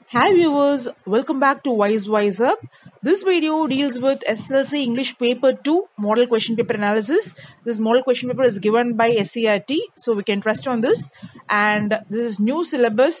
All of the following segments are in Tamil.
Hi viewers, welcome back to Wise Wise Up. This video deals with SLC English Paper 2 Model Question Paper Analysis. This model question paper is given by SCRT, so we can trust on this. And this is new syllabus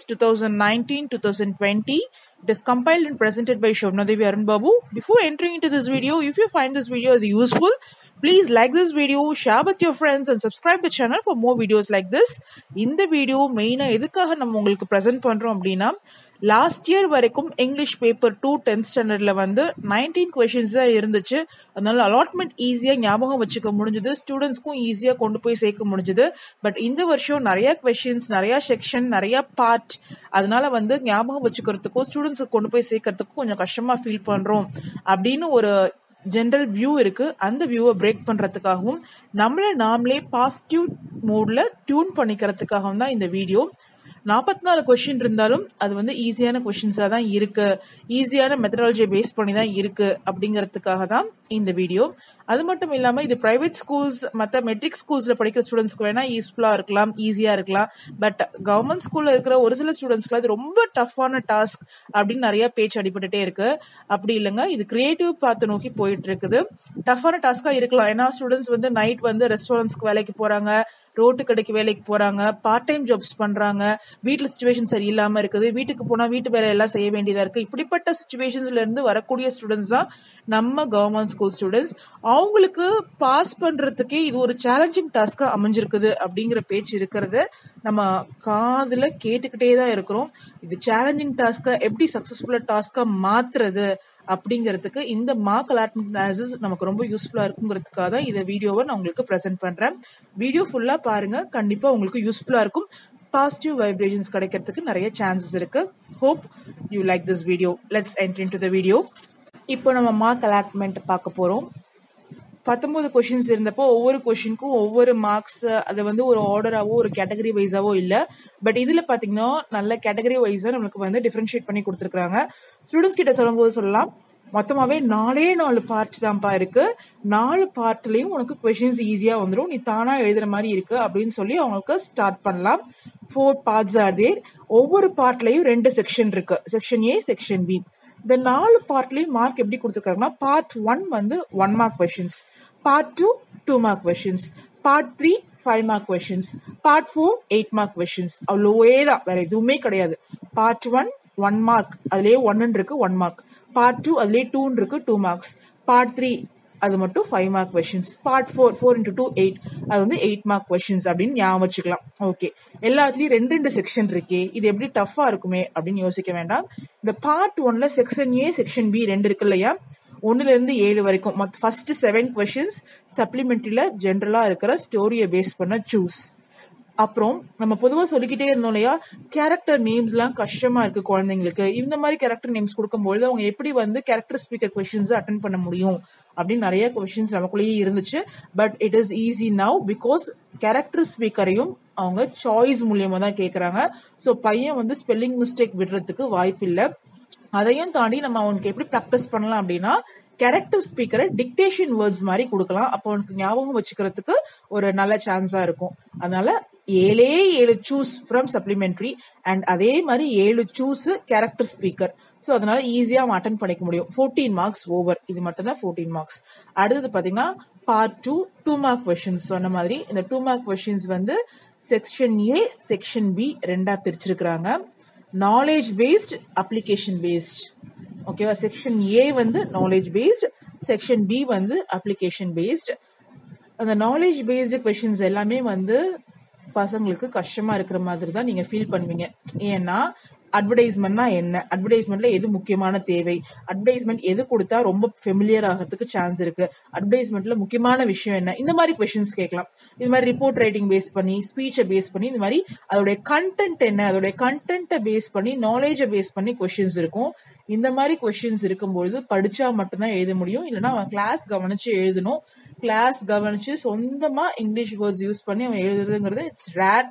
2019-2020. It is compiled and presented by Shobnadevi Arun Babu. Before entering into this video, if you find this video as useful, please like this video, share with your friends and subscribe the channel for more videos like this. இந்த வீடியோ மெயினாக எதுக்காக நம்ம உங்களுக்கு ப்ரெசென்ட் பண்ணுறோம் அப்படின்னா லாஸ்ட் இயர் வரைக்கும் இங்கிலீஷ் பேப்பர் டூ டென்த் ஸ்டாண்டர்ட்ல வந்து நைன்டீன் கொஷின்ஸ் தான் இருந்துச்சு அதனால அலாட்மெண்ட் ஈஸியா ஞாபகம் வச்சுக்க முடிஞ்சது ஸ்டூடெண்ட்ஸ்க்கும் ஈஸியா கொண்டு போய் சேர்க்க முடிஞ்சது பட் இந்த வருஷம் நிறைய கொஷின்ஸ் நிறைய செக்ஷன் நிறைய பார்ட் அதனால வந்து ஞாபகம் வச்சுக்கிறதுக்கும் ஸ்டூடெண்ட்ஸுக்கு கொண்டு போய் சேர்க்கறதுக்கும் கொஞ்சம் கஷ்டமா ஃபீல் பண்றோம் அப்படின்னு ஒரு ஜென்ரல் வியூ இருக்கு அந்த வியூவை பிரேக் பண்றதுக்காகவும் நம்மள நாமளே பாசிட்டிவ் மூட்ல டியூன் பண்ணிக்கிறதுக்காகவும் தான் இந்த வீடியோ நாற்பத்தி நாலு கொஸ்டின் இருந்தாலும் அது வந்து ஈஸியான கொஸ்டின்ஸா தான் இருக்கு ஈஸியான மெத்தடாலஜியை பேஸ் பண்ணி தான் இருக்கு அப்படிங்கறதுக்காக தான் இந்த வீடியோ அது மட்டும் இல்லாம இது பிரைவேட் ஸ்கூல்ஸ் மற்ற மெட்ரிக் ஸ்கூல்ஸ்ல படிக்கிற ஸ்டூடெண்ட்ஸ்க்கு வேணா யூஸ்ஃபுல்லா இருக்கலாம் ஈஸியா இருக்கலாம் பட் கவர்மெண்ட் ஸ்கூல்ல இருக்கிற ஒரு சில ஸ்டூடெண்ட்ஸ்க்கு அது ரொம்ப டஃப்பான டாஸ்க் அப்படின்னு நிறைய பேச்சு அடிபட்டுட்டே இருக்கு அப்படி இல்லைங்க இது கிரியேட்டிவ் பார்த்து நோக்கி போயிட்டு இருக்குது டஃப்பான டாஸ்கா இருக்கலாம் ஏன்னா ஸ்டூடெண்ட்ஸ் வந்து நைட் வந்து ரெஸ்டாரண்ட்ஸ்க்கு வேலைக்கு போறாங்க ரோட்டு கடைக்கு வேலைக்கு போறாங்க பார்ட் டைம் ஜாப்ஸ் பண்றாங்க வீட்டுல சுச்சுவேஷன் சரியில்லாம இருக்குது வீட்டுக்கு போனா வீட்டு வேலை எல்லாம் செய்ய வேண்டியதா இருக்கு இப்படிப்பட்ட சுச்சுவேஷன்ஸ்ல இருந்து வரக்கூடிய ஸ்டூடெண்ட்ஸ் தான் நம்ம கவர்மெண்ட் ஸ்கூல் ஸ்டூடெண்ட்ஸ் அவங்களுக்கு பாஸ் பண்றதுக்கே இது ஒரு சேலஞ்சிங் டாஸ்கா அமைஞ்சிருக்குது அப்படிங்கிற பேச்சு இருக்கிறத நம்ம காதுல கேட்டுக்கிட்டே தான் இருக்கிறோம் இது சேலஞ்சிங் டாஸ்கா எப்படி சக்சஸ்ஃபுல்லா டாஸ்கா மாத்துறது அப்படிங்கிறதுக்கு இந்த மார்க் அலாட்மெண்ட் அனாலிசிஸ் நமக்கு ரொம்ப யூஸ்ஃபுல்லா இருக்குங்கிறதுக்காக தான் இந்த வீடியோவை நான் உங்களுக்கு ப்ரெசென்ட் பண்றேன் வீடியோ ஃபுல்லா பாருங்க கண்டிப்பா உங்களுக்கு யூஸ்ஃபுல்லா இருக்கும் பாசிட்டிவ் வைப்ரேஷன்ஸ் கிடைக்கிறதுக்கு நிறைய சான்சஸ் இருக்கு hope you like this video let's entry in to the video இப்போ நம்ம மார்க் அலாட்மெண்ட் பார்க்க போறோம் பத்தொன்பது கொஷின்ஸ் இருந்தப்போ ஒவ்வொரு கொஷினுக்கும் ஒவ்வொரு மார்க்ஸ் அதை வந்து ஒரு ஆர்டராவோ ஒரு கேட்டகரி வைஸாவோ இல்ல பட் இதுல பாத்தீங்கன்னா நல்ல கேட்டகரி வைஸா நம்மளுக்கு வந்து டிஃபரன்ஷியேட் பண்ணி கொடுத்துருக்காங்க ஸ்டூடெண்ட்ஸ் கிட்ட சொல்லும்போது சொல்லலாம் மொத்தமாவே நாலே நாலு பார்ட் தான்ப்பா இருக்கு நாலு பார்ட்லயும் உனக்கு கொஷின்ஸ் ஈஸியா வந்துடும் நீ தானா எழுதுற மாதிரி இருக்கு அப்படின்னு சொல்லி அவங்களுக்கு ஸ்டார்ட் பண்ணலாம் ஃபோர் பார்ட்ஸ் ஆர் தேர் ஒவ்வொரு பார்ட்லயும் ரெண்டு செக்ஷன் இருக்கு செக்ஷன் ஏ செக்ஷன் பி இந்த நாலு பார்ட்லயும் மார்க் எப்படி கொடுத்துருக்காங்கன்னா பார்ட் ஒன் வந்து one mark questions part two two mark questions part three five mark questions part four eight mark questions அவ்வளோவே தான் வேற எதுவுமே கிடையாது பார்ட் ஒன் ஒன் மார்க் அதுலயே ஒன்னு இருக்கு ஒன் மார்க் பார்ட் டூ அதுலயே டூன்னு இருக்கு டூ மார்க்ஸ் பார்ட் த்ரீ அது மட்டும் five mark questions part four four into two eight அது வந்து எயிட் மார்க் கொஷின்ஸ் அப்படின்னு ஞாபகம் வச்சுக்கலாம் ஓகே எல்லாத்துலயும் ரெண்டு ரெண்டு செக்ஷன் இருக்கே இது எப்படி டஃபா இருக்குமே அப்படின்னு யோசிக்க வேண்டாம் இந்த பார்ட் ஒன்ல செக்ஷன் ஏ செக்ஷன் பி ரெண்டு இருக்கு இல்லையா ஒன்னுல இருந்து ஏழு வரைக்கும் மொத்த ஃபர்ஸ்ட் செவன் கொஷின்ஸ் சப்ளிமெண்ட்ரியில ஜென்ரலா இருக்கிற ஸ்டோரியை பேஸ் பண்ண சூஸ் அப்புறம் நம்ம பொதுவா சொல்லிக்கிட்டே இருந்தோம் இல்லையா கேரக்டர் நேம்ஸ் எல்லாம் கஷ்டமா இருக்கு குழந்தைங்களுக்கு இந்த மாதிரி கேரக்டர் நேம்ஸ் கொடுக்கும்போது அவங்க எப்படி வந்து கேரக்டர் ஸ்பீக்கர் கொஸ்டின்ஸ் அட்டன் பண்ண முடியும் அப்படின்னு நிறைய கொஸ்டின்ஸ் நமக்குள்ளேயே இருந்துச்சு but it is easy now because character ஸ்பீக்கரையும் அவங்க சாய்ஸ் மூலியமா தான் கேக்குறாங்க ஸோ பையன் வந்து ஸ்பெல்லிங் மிஸ்டேக் விடுறதுக்கு வாய்ப்பு இல்லை அதையும் தாண்டி நம்ம அவனுக்கு எப்படி ப்ராக்டிஸ் பண்ணலாம் அப்படின்னா கேரக்டர் ஸ்பீக்கரை டிக்டேஷன் வேர்ட்ஸ் மாதிரி கொடுக்கலாம் அப்போ அவனுக்கு ஞாபகம் வச்சுக்கிறதுக்கு ஒரு நல்ல சான்ஸா இருக்கும் அதனால ஏழே ஏழு சூஸ் ஃப்ரம் சப்ளிமெண்ட்ரி அண்ட் அதே மாதிரி ஏழு சூஸ் கேரக்டர் ஸ்பீக்கர் ஸோ அதனால ஈஸியா அவன் அட்டன் பண்ணிக்க முடியும் ஃபோர்டீன் மார்க்ஸ் ஓவர் இது மட்டும் தான் ஃபோர்டீன் மார்க்ஸ் அடுத்தது பாத்தீங்கன்னா part two two mark questions சொன்ன மாதிரி இந்த டூ மார்க் கொஸ்டின்ஸ் வந்து செக்ஷன் ஏ செக்ஷன் பி ரெண்டா பிரிச்சிருக்கிறாங்க நாலேஜ் பேஸ்ட் அப்ளிகேஷன் பேஸ்ட் ஓகேவா செக்ஷன் ஏ வந்து நாலேஜ் பேஸ்ட் செக்ஷன் பி வந்து அப்ளிகேஷன் பேஸ்ட் அந்த நாலேஜ் பேஸ்டு கொஷின்ஸ் எல்லாமே வந்து பசங்களுக்கு கஷ்டமா இருக்கிற மாதிரி தான் நீங்க ஃபீல் பண்ணுவீங்க ஏன்னா அட்வர்டைஸ்மெண்ட்னா என்ன அட்வர்டைஸ்மெண்ட்ல எது முக்கியமான தேவை அட்வர்டைஸ்மெண்ட் எது கொடுத்தா ரொம்ப ஃபெமிலியர் ஆகிறதுக்கு சான்ஸ் இருக்கு அட்வர்டைஸ்மெண்ட்ல முக்கியமான விஷயம் என்ன இந்த மாதிரி கொஸ்டின்ஸ் கேட்கலாம் இது மாதிரி ரிப்போர்ட் ரைட்டிங் பேஸ் பண்ணி ஸ்பீச்சை பேஸ் பண்ணி இந்த மாதிரி அதோடைய கண்டென்ட் என்ன அதோடைய கண்டென்ட்டை பேஸ் பண்ணி நாலேஜை பேஸ் பண்ணி கொஸ்டின்ஸ் இருக்கும் இந்த மாதிரி கொஸ்டின்ஸ் இருக்கும்பொழுது படிச்சா மட்டும்தான் எழுத முடியும் இல்லைன்னா அவன் கிளாஸ் கவனிச்சு எழுதணும் கிளாஸ் கவனிச்சு சொந்தமா இங்கிலீஷ் வேர்ட்ஸ் யூஸ் பண்ணி அவன் எழுதுறதுங்கிறது இட்ஸ் ரேர்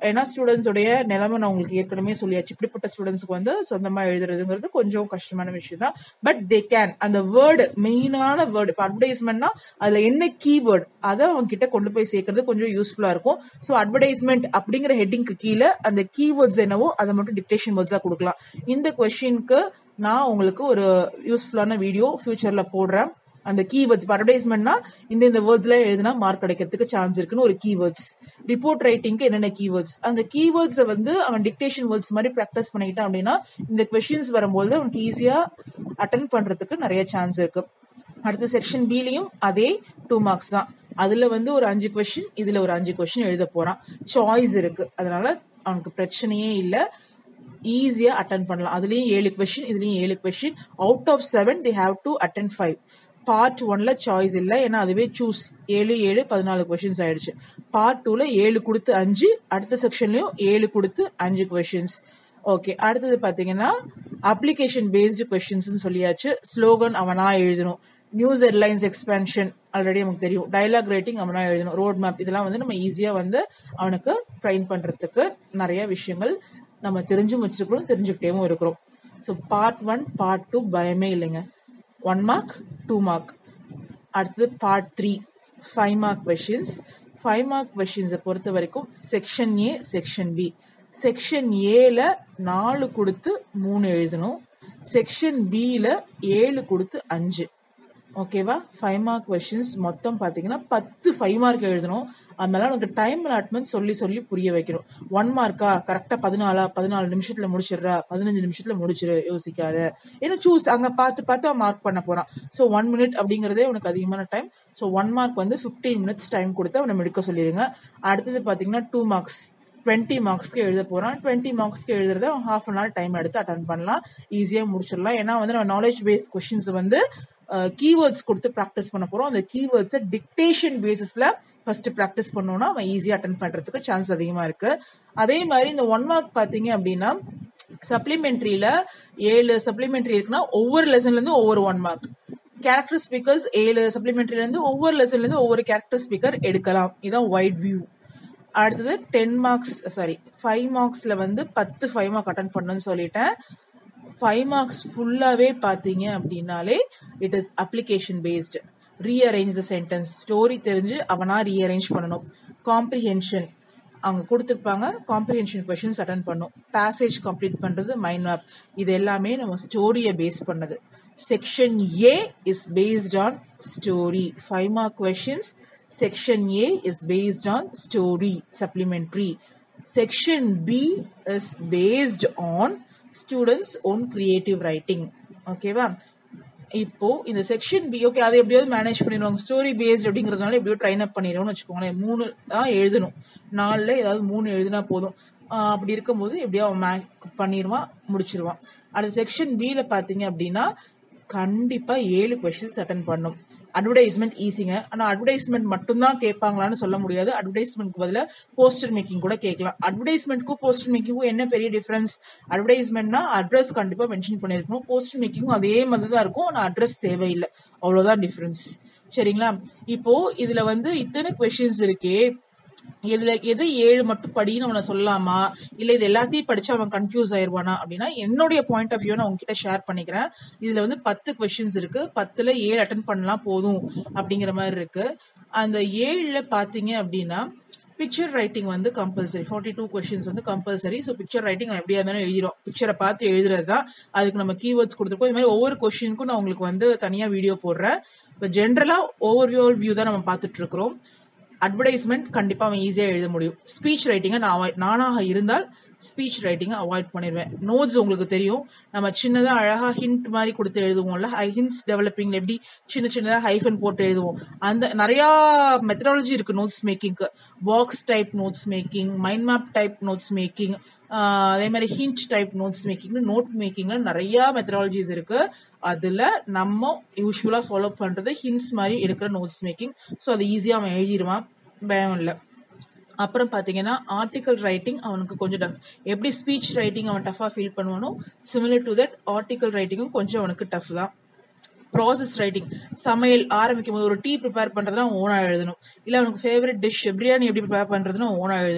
ஏன்னா ஸ்டூடெண்ட்ஸோடைய நிலைமை நான் உங்களுக்கு ஏற்கனவே சொல்லியாச்சு இப்படிப்பட்ட ஸ்டூடெண்ட்ஸ்க்கு வந்து சொந்தமா எழுதுறதுங்கிறது கொஞ்சம் கஷ்டமான விஷயம் தான் பட் தே கேன் அந்த வேர்டு மெயினான வேர்டு இப்போ அட்வர்டைஸ்மெண்ட்னா அதுல என்ன கீவேர்டு அதை அவங்க கிட்ட கொண்டு போய் சேர்க்கறது கொஞ்சம் யூஸ்ஃபுல்லா இருக்கும் ஸோ அட்வர்டைஸ்மெண்ட் அப்படிங்கிற ஹெட்டிங்க்கு கீழே அந்த கீவேர்ட்ஸ் என்னவோ அதை மட்டும் டிக்டேஷன் வேர்ட்ஸா கொடுக்கலாம் இந்த கொஸ்டினுக்கு நான் உங்களுக்கு ஒரு யூஸ்ஃபுல்லான வீடியோ ஃபியூச்சர்ல போடுறேன் அந்த கீவேர்ட்ஸ் இப்போ அட்வர்டைஸ்மெண்ட்னா இந்த இந்த வேர்ட்ஸ்ல எழுதினா மார்க் கிடைக்கிறதுக்கு சான்ஸ் இருக்குன்னு ஒரு கீவேர்ட்ஸ் ரிப்போர்ட் ரைட்டிங்க்கு என்னென்ன கீவேர்ட்ஸ் அந்த கீவேர்ட்ஸை வந்து அவன் டிக்டேஷன் வேர்ட்ஸ் மாதிரி ப்ராக்டிஸ் பண்ணிக்கிட்டான் அப்படின்னா இந்த கொஷின்ஸ் வரும்போது அவனுக்கு ஈஸியா அட்டன் பண்றதுக்கு நிறைய சான்ஸ் இருக்கு அடுத்த செக்ஷன் பிலையும் அதே டூ மார்க்ஸ் தான் அதுல வந்து ஒரு அஞ்சு கொஸ்டின் இதுல ஒரு அஞ்சு கொஸ்டின் எழுத போறான் சாய்ஸ் இருக்கு அதனால அவனுக்கு பிரச்சனையே இல்லை ஈஸியா அட்டன் பண்ணலாம் அதுலயும் ஏழு கொஸ்டின் இதுலயும் ஏழு question out of seven they have to attend five part ஒன்ல சாய்ஸ் இல்லை ஏன்னா அதுவே சூஸ் ஏழு ஏழு பதினாலு கொஸ்டின்ஸ் ஆயிடுச்சு பார்ட் டூல ஏழு கொடுத்து அஞ்சு அடுத்த செக்ஷன்லயும் ஏழு கொடுத்து அஞ்சு கொஸ்டின்ஸ் ஓகே அடுத்தது பாத்தீங்கன்னா அப்ளிகேஷன் பேஸ்டு கொஸ்டின்ஸ் சொல்லியாச்சு ஸ்லோகன் அவனா எழுதணும் நியூஸ் ஹெட்லைன்ஸ் எக்ஸ்பென்ஷன் ஆல்ரெடி நமக்கு தெரியும் டைலாக் ரைட்டிங் அவனா எழுதணும் ரோட் மேப் இதெல்லாம் வந்து நம்ம ஈஸியா வந்து அவனுக்கு ட்ரைன் பண்றதுக்கு நிறைய விஷயங்கள் நம்ம தெரிஞ்சும் வச்சிருக்கிறோம் தெரிஞ்சுக்கிட்டேவும் இருக்கிறோம் so part one part two பயமே இல்லைங்க ஒன் மார்க் டூ மார்க் அடுத்தது part three five mark questions five mark கொஷின்ஸை பொறுத்த வரைக்கும் section A section B section ஏல நாலு கொடுத்து மூணு எழுதணும் செக்ஷன் பியில் ஏழு கொடுத்து அஞ்சு ஓகேவா ஃபைவ் மார்க் கொஷின்ஸ் மொத்தம் பார்த்தீங்கன்னா பத்து ஃபைவ் மார்க் எழுதணும் அதனால உனக்கு டைம் அலாட்மெண்ட் சொல்லி சொல்லி புரிய வைக்கணும் ஒன் மார்க்கா கரெக்டாக பதினாலா பதினாலு நிமிஷத்துல முடிச்சிடுறா பதினஞ்சு நிமிஷத்துல முடிச்சிரு யோசிக்காத ஏன்னா சூஸ் அங்கே பார்த்து பார்த்து அவன் மார்க் பண்ண போறான் ஸோ ஒன் மினிட் அப்படிங்கிறதே உனக்கு அதிகமான டைம் ஸோ ஒன் மார்க் வந்து ஃபிஃப்டீன் மினிட்ஸ் டைம் கொடுத்து அவனை எடுக்க சொல்லிடுங்க அடுத்தது பார்த்தீங்கன்னா டூ மார்க்ஸ் டுவெண்ட்டி மார்க்ஸ்க்கு எழுத போறான் டுவெண்ட்டி மார்க்ஸ்க்கு எழுதுறத ஹாஃப் அன் ஹவர் டைம் எடுத்து அட்டன் பண்ணலாம் ஈஸியாக முடிச்சிடலாம் ஏன்னா வந்து நம்ம நாலேஜ் பேஸ் கொஷின்ஸ் வந்து கீவேர்ட்ஸ் கொடுத்து ப்ராக்டிஸ் பண்ண போறோம் அந்த கீவேர்ட்ஸை டிக்டேஷன் பேசிஸ்ல ஃபர்ஸ்ட் ப்ராக்டிஸ் பண்ணோம்னா அவன் ஈஸியாக அட்டன் பண்றதுக்கு சான்ஸ் அதிகமா இருக்கு அதே மாதிரி இந்த ஒன் மார்க் பாத்தீங்க அப்படின்னா சப்ளிமெண்ட்ரியில ஏழு சப்ளிமெண்ட்ரி இருக்குன்னா ஒவ்வொரு லெசன்ல இருந்து ஒவ்வொரு ஒன் மார்க் கேரக்டர் ஸ்பீக்கர்ஸ் ஏழு சப்ளிமெண்ட்ரில இருந்து ஒவ்வொரு லெசன்ல இருந்து ஒவ்வொரு கேரக்டர் ஸ்பீக்கர் எடுக்கலாம் இதான் வைட் வியூ அடுத்தது டென் மார்க்ஸ் சாரி ஃபைவ் மார்க்ஸ்ல வந்து பத்து ஃபைவ் மார்க் அட்டன் பண்ணணும்னு சொல்லிட்டேன் ஃபைவ் மார்க்ஸ் ஃபுல்லாவே பாத்தீங்க அப்படின்னாலே it is application based rearrange the sentence story தெரிஞ்சு அவனா ரீஅரேஞ்ச் பண்ணணும் காம்ப்ரிஹென்ஷன் அவங்க கொடுத்துருப்பாங்க காம்ப்ரிஹென்ஷன் கொஷின்ஸ் அட்டன் பண்ணும் பேசேஜ் கம்ப்ளீட் பண்றது மைண்ட் மேப் இது எல்லாமே நம்ம ஸ்டோரியை பேஸ் பண்ணது section A is based on story five mark questions section A is based on story supplementary section B is based on students own creative writing ஓகேவா இப்போ இந்த செக்ஷன் பி ஓகே அதை எப்படியாவது மேனேஜ் பண்ணிடுவாங்க ஸ்டோரி பேஸ்ட் அப்படிங்கறதுனால எப்படியோ ட்ரைன் அப் பண்ணிடுவோம்னு வச்சுக்கோங்களேன் மூணு தான் எழுதணும் நாலுல ஏதாவது மூணு எழுதினா போதும் ஆஹ் அப்படி இருக்கும்போது எப்படியோ அவன் மே- பண்ணிடுவான் முடிச்சிருவான் அடுத்த செக்ஷன் பில பாத்தீங்க அப்படின்னா கண்டிப்பா ஏழு கொஸ்டின்ஸ் அட்டன் பண்ணும் அட்வர்டைஸ்மெண்ட் ஈஸிங்க ஆனா அட்வர்டைஸ்மெண்ட் மட்டும்தான் கேட்பாங்களான்னு சொல்ல முடியாது அட்வர்டைஸ்மெண்ட்க்கு பதிலா போஸ்டர் மேக்கிங் கூட கேட்கலாம் அட்வர்டைஸ்மெண்ட்க்கும் போஸ்டர் மேக்கிங்கும் என்ன பெரிய டிஃபரன்ஸ் அட்வர்டைஸ்மெண்ட்னா அட்ரஸ் கண்டிப்பா மென்ஷன் பண்ணிருக்கணும் போஸ்டர் மேக்கிங்கும் அதே மாதிரி தான் இருக்கும் ஆனா அட்ரஸ் தேவையில்லை அவ்வளவுதான் டிஃபரன்ஸ் சரிங்களா இப்போ இதுல வந்து இத்தனை கொஸ்டின்ஸ் இருக்கே இதுல எது ஏழு மட்டும் படின்னு அவனை சொல்லலாமா இல்ல இது எல்லாத்தையும் படிச்சு அவன் கன்ஃபியூஸ் ஆயிருவானா அப்படின்னா என்னுடைய பாயிண்ட் ஆஃப் வியூ நான் உங்ககிட்ட ஷேர் பண்ணிக்கிறேன் இதுல வந்து பத்து கொஸ்டின்ஸ் இருக்கு பத்துல ஏழு அட்டன் பண்ணலாம் போதும் அப்படிங்கிற மாதிரி இருக்கு அந்த ஏழுல பாத்தீங்க அப்படின்னா பிக்சர் ரைட்டிங் வந்து கம்பல்சரி ஃபார்ட்டி டூ கொஸ்டின்ஸ் வந்து கம்பல்சரி ஸோ பிக்சர் ரைட்டிங் எப்படியா இருந்தாலும் எழுதிரும் பிக்சரை பார்த்து எழுதுறது தான் அதுக்கு நம்ம கீவேர்ட்ஸ் கொடுத்துருக்கோம் இது மாதிரி ஒவ்வொரு கொஸ்டினுக்கும் நான் உங்களுக்கு வந்து தனியா வீடியோ போடுறேன் இப்போ ஜென்ரலா ஓவர் வியூ தான் நம்ம பார்த்துட்டு இருக்கிறோம் அட்வர்டைஸ்மெண்ட் கண்டிப்பா அவன் ஈஸியா எழுத முடியும் ஸ்பீச் ரைட்டிங்கை நான் avoid- நானாக இருந்தால் ஸ்பீச் ரைட்டிங்கை அவாய்ட் பண்ணிடுவேன் நோட்ஸ் உங்களுக்கு தெரியும் நம்ம சின்னதா அழகா ஹிண்ட் மாதிரி கொடுத்து எழுதுவோம்ல ஹிண்ட்ஸ் டெவலப்பிங்ல எப்படி சின்ன சின்னதா ஹைஃபன் போட்டு எழுதுவோம் அந்த நிறைய மெத்தடாலஜி இருக்கு நோட்ஸ் மேக்கிங்க்கு box type notes making mind map type notes making அதே மாதிரி hint type notes making note மேக்கிங்ல நிறைய மெத்தடாலஜிஸ் இருக்கு அதுல நம்ம யூஸ்வலா ஃபாலோ பண்றது ஹின்ஸ் மாதிரி எடுக்கிற நோட்ஸ் மேக்கிங் ஸோ அது ஈஸியா அவன் எழுதிடுவான் பயம் இல்லை அப்புறம் பாத்தீங்கன்னா ஆர்டிகல் ரைட்டிங் அவனுக்கு கொஞ்சம் tough. எப்படி ஸ்பீச் ரைட்டிங் அவன் டஃபா ஃபீல் பண்ணுவானோ சிமிலர் டு தட் ஆர்டிகல் ரைட்டிங்கும் கொஞ்சம் அவனுக்கு டஃப் தான் ப்ராசஸ் ரைட்டிங் சமையல் ஆரம்பிக்கும் போது ஒரு டீ ப்ரிப்பேர் பண்றதுனா ஓனா எழுதணும் இல்ல அவனுக்கு ஃபேவரட் டிஷ் பிரியாணி எப்படி ப்ரிப்பேர் பண்றதுன்னு ஓனா எழுதணும்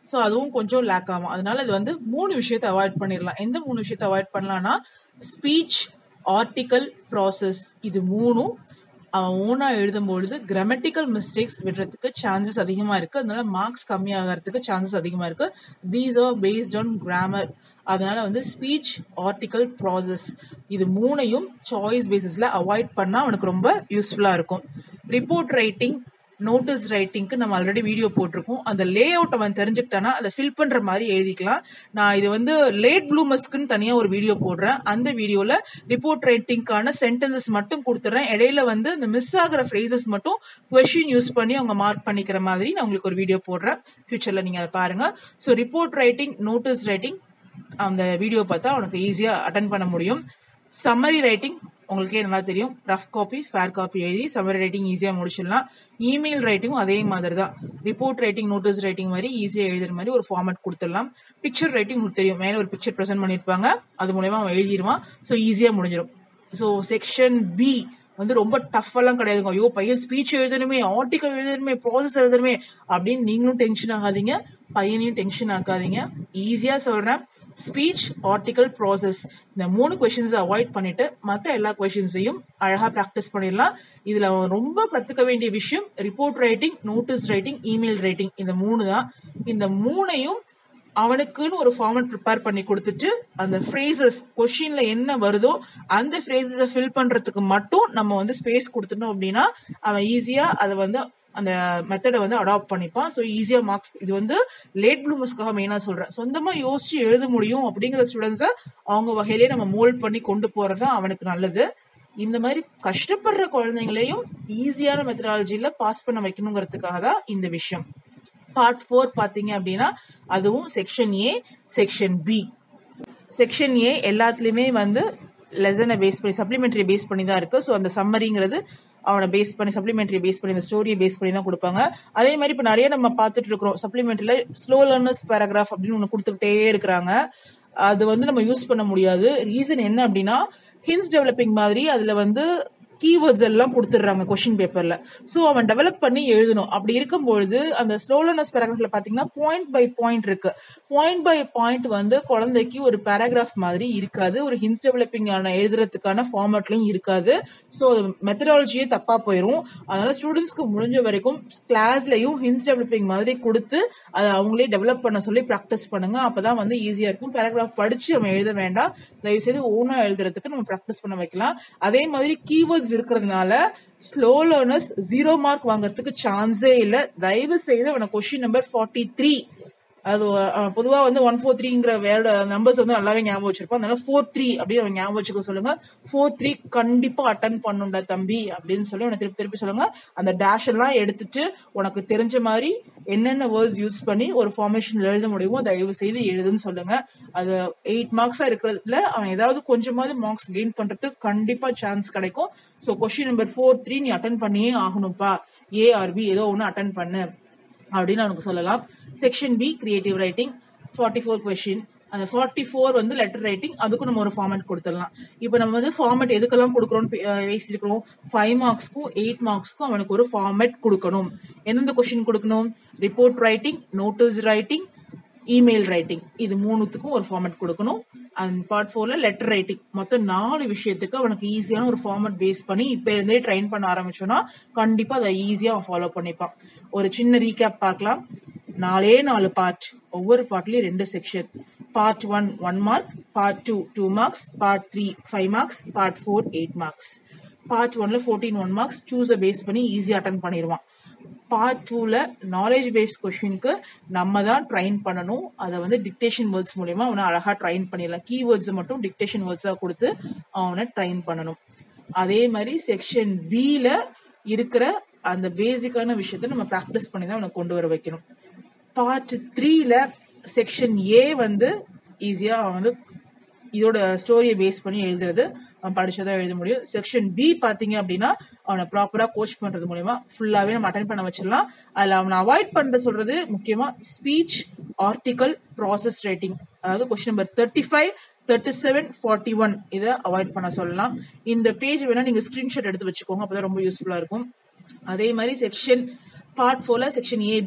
ஸோ அதுவும் கொஞ்சம் லேக் ஆகும் அதனால இது வந்து மூணு விஷயத்தை அவாய்ட் பண்ணிடலாம் எந்த மூணு விஷயத்தை அவாய்ட் பண்ணலாம்னா ஸ்பீச் ஆர்டிக்கல் ப்ராசஸ் இது மூணும் அவன் ஓனா எழுதும் பொழுது கிராமட்டிக்கல் மிஸ்டேக்ஸ் விடுறதுக்கு சான்சஸ் அதிகமா இருக்கு அதனால மார்க்ஸ் கம்மியாகிறதுக்கு சான்சஸ் அதிகமா இருக்கு these are based on grammar அதனால வந்து ஸ்பீச் ஆர்டிக்கல் ப்ராசஸ் இது மூணையும் சாய்ஸ் பேசிஸ்ல அவாய்ட் பண்ணா அவனுக்கு ரொம்ப யூஸ்ஃபுல்லா இருக்கும் ரிப்போர்ட் ரைட்டிங் நோட்டீஸ் ரைட்டிங்க்கு நம்ம ஆல்ரெடி வீடியோ போட்டிருக்கோம் அந்த லே அவுட் அவன் தெரிஞ்சுக்கிட்டானா அதை ஃபில் பண்ற மாதிரி எழுதிக்கலாம் நான் இது வந்து லேட் ப்ளூமஸ்க்குன்னு தனியா ஒரு வீடியோ போடுறேன் அந்த வீடியோல ரிப்போர்ட் ரைட்டிங்க்கான சென்டென்சஸ் மட்டும் கொடுத்துறேன் இடையில வந்து இந்த மிஸ் ஆகிற ஃப்ரேசஸ் மட்டும் கொஸ்டின் யூஸ் பண்ணி அவங்க மார்க் பண்ணிக்கிற மாதிரி நான் உங்களுக்கு ஒரு வீடியோ போடுறேன் ஃபியூச்சர்ல நீங்க அதை பாருங்க so report writing notice writing அந்த வீடியோ பார்த்தா உனக்கு ஈஸியா அட்டன் பண்ண முடியும் சம்மரி ரைட்டிங் உங்களுக்கே நல்லா தெரியும் ரஃப் காப்பி ஃபேர் காப்பி எழுதி சம்மரி ரைட்டிங் ஈஸியாக முடிச்சிடலாம் இமெயில் ரைட்டிங்கும் அதே மாதிரி தான் ரிப்போர்ட் ரைட்டிங் நோட்டீஸ் ரைட்டிங் மாதிரி ஈஸியாக எழுதுற மாதிரி ஒரு ஃபார்மேட் கொடுத்துடலாம் பிக்சர் ரைட்டிங் உங்களுக்கு தெரியும் மேலே ஒரு பிக்சர் ப்ரெசென்ட் பண்ணியிருப்பாங்க அது மூலயமா அவன் எழுதிடுவான் ஸோ ஈஸியாக முடிஞ்சிடும் ஸோ செக்ஷன் பி வந்து ரொம்ப டஃப் எல்லாம் கிடையாதுங்க ஐயோ பையன் ஸ்பீச் எழுதணுமே ஆர்டிக்கல் எழுதணுமே ப்ராசஸ் எழுதணுமே அப்படின்னு நீங்களும் டென்ஷன் ஆகாதீங்க பையனையும் டென்ஷன் ஆக்காதீங்க ஈஸியா சொல்றேன் ஸ்பீச் ஆர்டிக்கல் ப்ராசஸ் இந்த மூணு கொஷின்ஸ் அவாய்ட் பண்ணிட்டு மற்ற எல்லா கொஷின்ஸையும் அழகா ப்ராக்டிஸ் பண்ணிடலாம் இதுல அவன் ரொம்ப கத்துக்க வேண்டிய விஷயம் report writing notice writing email writing இந்த மூணு தான் இந்த மூணையும் அவனுக்குன்னு ஒரு ஃபார்மட் ப்ரிப்பேர் பண்ணி கொடுத்துட்டு அந்த ஃப்ரேசஸ் கொஷின்ல என்ன வருதோ அந்த ஃப்ரேசஸை ஃபில் பண்றதுக்கு மட்டும் நம்ம வந்து ஸ்பேஸ் கொடுத்துட்டோம் அப்படின்னா அவன் ஈஸியா அதை வந்து அந்த மெத்தடை வந்து அடாப்ட் பண்ணிப்பான் ஸோ ஈஸியா மார்க்ஸ் இது வந்து லேட் ப்ளூமர்ஸ்க்காக மெயினா சொல்றேன் சொந்தமா யோசிச்சு எழுத முடியும் அப்படிங்கிற ஸ்டூடெண்ட்ஸை அவங்க வகையிலேயே நம்ம மோல்ட் பண்ணி கொண்டு போறது தான் அவனுக்கு நல்லது இந்த மாதிரி கஷ்டப்படுற குழந்தைங்களையும் ஈஸியான மெத்தடாலஜில பாஸ் பண்ண வைக்கணுங்கிறதுக்காக தான் இந்த விஷயம் பார்ட் ஃபோர் பாத்தீங்க அப்படின்னா அதுவும் section A section B section A எல்லாத்துலயுமே வந்து லெசனை பேஸ் பண்ணி சப்ளிமெண்டரி பேஸ் பண்ணி தான் இருக்கு ஸோ அந்த சம்மரிங்கிறது அவனை பேஸ் பண்ணி சப்ளிமெண்டரி பேஸ் பண்ணி இந்த ஸ்டோரியை பேஸ் பண்ணி தான் கொடுப்பாங்க அதே மாதிரி இப்போ நிறைய நம்ம பார்த்துட்டு இருக்கிறோம் சப்ளிமெண்டரியில ஸ்லோ லேர்னர்ஸ் பேராகிராஃப் அப்படின்னு ஒன்று கொடுத்துக்கிட்டே இருக்கிறாங்க அது வந்து நம்ம யூஸ் பண்ண முடியாது ரீசன் என்ன அப்படின்னா ஹின்ஸ் டெவலப்பிங் மாதிரி அதுல வந்து கீவேர்ட்ஸ் எல்லாம் கொடுத்துடுறாங்க கொஸ்டின் பேப்பர்ல ஸோ அவன் டெவலப் பண்ணி எழுதணும் அப்படி இருக்கும்பொழுது அந்த ஸ்லோலனஸ் பேராகிராஃப்ல பாத்தீங்கன்னா பாயிண்ட் பை பாயிண்ட் இருக்கு பாயிண்ட் பை பாயிண்ட் வந்து குழந்தைக்கு ஒரு பேராகிராஃப் மாதிரி இருக்காது ஒரு ஹின்ஸ் டெவலப்பிங் ஆன எழுதுறதுக்கான ஃபார்மேட்லயும் இருக்காது ஸோ மெத்தடாலஜியே தப்பா போயிடும் அதனால ஸ்டூடெண்ட்ஸ்க்கு முடிஞ்ச வரைக்கும் கிளாஸ்லயும் ஹின்ஸ் டெவலப்பிங் மாதிரி கொடுத்து அதை அவங்களே டெவலப் பண்ண சொல்லி ப்ராக்டிஸ் பண்ணுங்க அப்பதான் வந்து ஈஸியா இருக்கும் பேராகிராஃப் படிச்சு அவன் எழுத வேண்டாம் தயவு செய்து ஓனா எழுதுறதுக்கு நம்ம ப்ராக்டிஸ் பண்ண வைக்கலாம் அதே மாதிரி கீவேர்ட்ஸ் இருக்கிறதுனால ஸ்லோ லேர்னர்ஸ் ஜீரோ மார்க் வாங்குறதுக்கு சான்ஸே இல்ல தயவு செய்து அவனை கொஸ்டின் நம்பர் ஃபார்ட்டி த்ரீ அது அஹ், பொதுவா வந்து ஒன் ஃபோர் த்ரீங்கிற வேர்டு நம்பர்ஸ் வந்து நல்லாவே ஞாபகம் வச்சிருப்பான் அதனால ஃபோர் த்ரீ அப்படின்னு அவன் ஞாபகம் வச்சுக்க சொல்லுங்க ஃபோர் த்ரீ கண்டிப்பா அட்டன் பண்ணுண்டா தம்பி அப்படின்னு சொல்லி உனக்கு திருப்பி திருப்பி சொல்லுங்க அந்த டேஷ் எல்லாம் எடுத்துட்டு உனக்கு தெரிஞ்ச மாதிரி என்னென்ன வேர்ட்ஸ் யூஸ் பண்ணி ஒரு ஃபார்மேஷன் எழுத முடியுமோ தயவு செய்து எழுதுன்னு சொல்லுங்க அது எயிட் மார்க்ஸா இருக்கிறதுல அவன் ஏதாவது கொஞ்சமாவது மார்க்ஸ் கெயின் பண்றதுக்கு கண்டிப்பா சான்ஸ் கிடைக்கும் so question number four three நீ அட்டன் பண்ணியே ஆகணும்ப்பா ஏஆர்பி ஏதோ ஒன்று அட்டன் பண்ணு அப்படின்னு அவனுக்கு சொல்லலாம் section B creative writing forty four question அந்த ஃபார்ட்டி ஃபோர் வந்து லெட்டர் ரைட்டிங் அதுக்கும் நம்ம ஒரு ஃபார்மேட் கொடுத்துடலாம் இப்போ நம்ம வந்து ஃபார்மேட் எதுக்கெல்லாம் கொடுக்குறோம்னு பே- அஹ் பேசியிருக்கிறோம் ஃபைவ் மார்க்ஸ்க்கும் எயிட் மார்க்ஸ்க்கும் அவனுக்கு ஒரு ஃபார்மேட் கொடுக்கணும் எந்தெந்த கொஸ்டின் கொடுக்கணும் report writing notice writing email writing இது மூணுத்துக்கும் ஒரு ஃபார்மேட் கொடுக்கணும் அண்ட் பார்ட் ஃபோர்ல லெட்டர் ரைட்டிங் மொத்தம் நாலு விஷயத்துக்கு அவனுக்கு ஈஸியான ஒரு ஃபார்மேட் பேஸ் பண்ணி இப்ப இருந்தே ட்ரைன் பண்ண ஆரம்பிச்சோம்னா கண்டிப்பா அதை ஈஸியா அவன் ஃபாலோ பண்ணிப்பான் ஒரு சின்ன ரீகேப் பார்க்கலாம் நாலே நாலு பார்ட் ஒவ்வொரு பார்ட்லயும் ரெண்டு section part one one mark part two two marks part three five marks part four eight marks part ஒன்ல ஃபோர்டீன் ஒன் மார்க்ஸ் சூஸை பேஸ் பண்ணி ஈஸியா அட்டன் பண்ணிடுவான் பார்ட் டூல நாலேஜ் பேஸ்ட் கொஸ்டினுக்கு நம்ம தான் ட்ரைன் பண்ணணும் அதை வந்து டிக்டேஷன் வேர்ட்ஸ் மூலியமா அவனை அழகா ட்ரைன் பண்ணிடலாம் கீவேர்ட்ஸ் மட்டும் டிக்டேஷன் வேர்ட்ஸா கொடுத்து அவனை ட்ரைன் பண்ணணும் அதே மாதிரி செக்ஷன் பில இருக்கிற அந்த பேசிக்கான விஷயத்த நம்ம ப்ராக்டிஸ் பண்ணி தான் அவனை கொண்டு வர வைக்கணும் பார்ட் த்ரீல செக்ஷன் ஏ வந்து ஈஸியா அவன் வந்து இதோட ஸ்டோரியை பேஸ் பண்ணி எழுதுறது அவன் படிச்சதான் எழுத முடியும் செக்ஷன் பி பாத்தீங்க அப்படின்னா அவனை ப்ராப்பரா கோச் பண்றது மூலயமா ஃபுல்லாவே நம்ம அட்டன் பண்ண வச்சிடலாம் அதுல அவனை அவாய்ட் பண்ற சொல்றது முக்கியமா ஸ்பீச் ஆர்டிகல் ப்ராசஸ் ரேட்டிங் அதாவது question number thirty five thirty seven forty one இதை அவாய்ட் பண்ண சொல்லலாம் இந்த பேஜ் வேணா நீங்க ஸ்கிரீன்ஷாட் எடுத்து வச்சுக்கோங்க அப்பதான் ரொம்ப யூஸ்ஃபுல்லா இருக்கும் அதே மாதிரி செக்ஷன் பார்ட் ஃபோர்ல செக்ஷன் ஏபி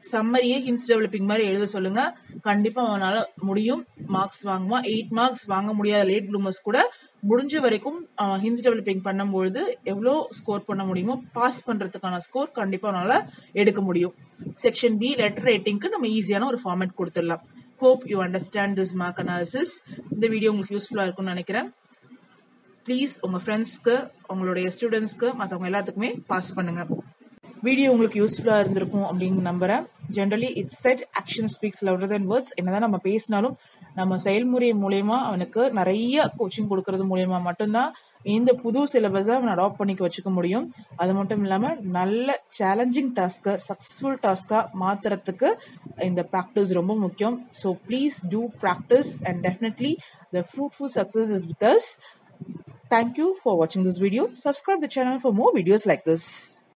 சம்மரியே ஹின்ஸ் டெவலப்பிங் மாதிரி எழுத சொல்லுங்க கண்டிப்பா அவனால முடியும் மார்க்ஸ் வாங்குவான் எயிட் மார்க்ஸ் வாங்க முடியாத லேட் ப்ளூமர்ஸ் கூட முடிஞ்ச வரைக்கும் ஹின்ஸ் டெவலப்பிங் பண்ணும்பொழுது எவ்வளோ ஸ்கோர் பண்ண முடியுமோ பாஸ் பண்றதுக்கான ஸ்கோர் கண்டிப்பா அவனால எடுக்க முடியும் செக்ஷன் பி லெட்டர் ரேட்டிங்க்கு நம்ம ஈஸியான ஒரு ஃபார்மேட் கொடுத்துடலாம் hope you understand this mark analysis இந்த வீடியோ உங்களுக்கு யூஸ்ஃபுல்லா இருக்கும்னு நினைக்கிறேன் ப்ளீஸ் உங்க ஃப்ரெண்ட்ஸ்க்கு உங்களுடைய ஸ்டூடெண்ட்ஸ்க்கு மற்றவங்க எல்லாத்துக்குமே பாஸ் பண்ணுங்க வீடியோ உங்களுக்கு யூஸ்ஃபுல்லா இருந்திருக்கும் அப்படின்னு நம்புறேன் generally it's said action speaks louder than words என்னதான் நம்ம பேசினாலும் நம்ம செயல்முறை மூலயமா அவனுக்கு நிறைய கோச்சிங் கொடுக்கறது மூலயமா மட்டும்தான் இந்த புது சிலபஸை அவன் அடாப்ட் பண்ணிக்க வச்சுக்க முடியும் அது மட்டும் இல்லாமல் நல்ல சேலஞ்சிங் டாஸ்க்கை சக்ஸஸ்ஃபுல் டாஸ்க்காக மாற்றுறதுக்கு இந்த ப்ராக்டிஸ் ரொம்ப முக்கியம் so please do practice and definitely the fruitful success is with us Thank you for watching this video. Subscribe the channel for more videos like this.